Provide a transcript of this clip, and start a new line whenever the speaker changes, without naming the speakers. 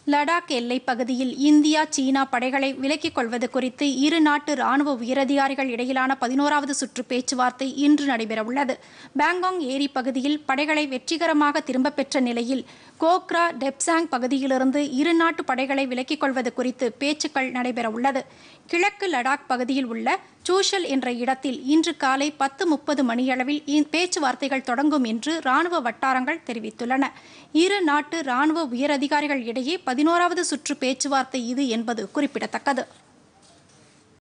லடாக் எல்லைப் பகுதியில் இந்தியா சீனா படைகளை விலக்கிக் கொள்வது குறித்து இரு நாட்டு ராணுவ உயரதிகாரிகள் இடையிலான பதினோராவது சுற்று பேச்சுவார்த்தை இன்று நடைபெறவுள்ளது பாங்காங் ஏரி பகுதியில் படைகளை வெற்றிகரமாக திரும்பப் பெற்ற நிலையில் கோக்ரா டெப்சாங் பகுதியிலிருந்து இரு நாட்டு படைகளை விலக்கிக் கொள்வது குறித்து பேச்சுக்கள் நடைபெறவுள்ளது கிழக்கு லடாக் பகுதியில் உள்ள சூஷல் என்ற இடத்தில் இன்று காலை பத்து முப்பது மணியளவில் இ- பேச்சுவார்த்தைகள் தொடங்கும் என்று ராணுவ வட்டாரங்கள் தெரிவித்துள்ளன இரு நாட்டு ராணுவ உயரதிகாரிகள் இடையே பதினோராவது சுற்று பேச்சுவார்த்தை இது என்பது குறிப்பிடத்தக்கது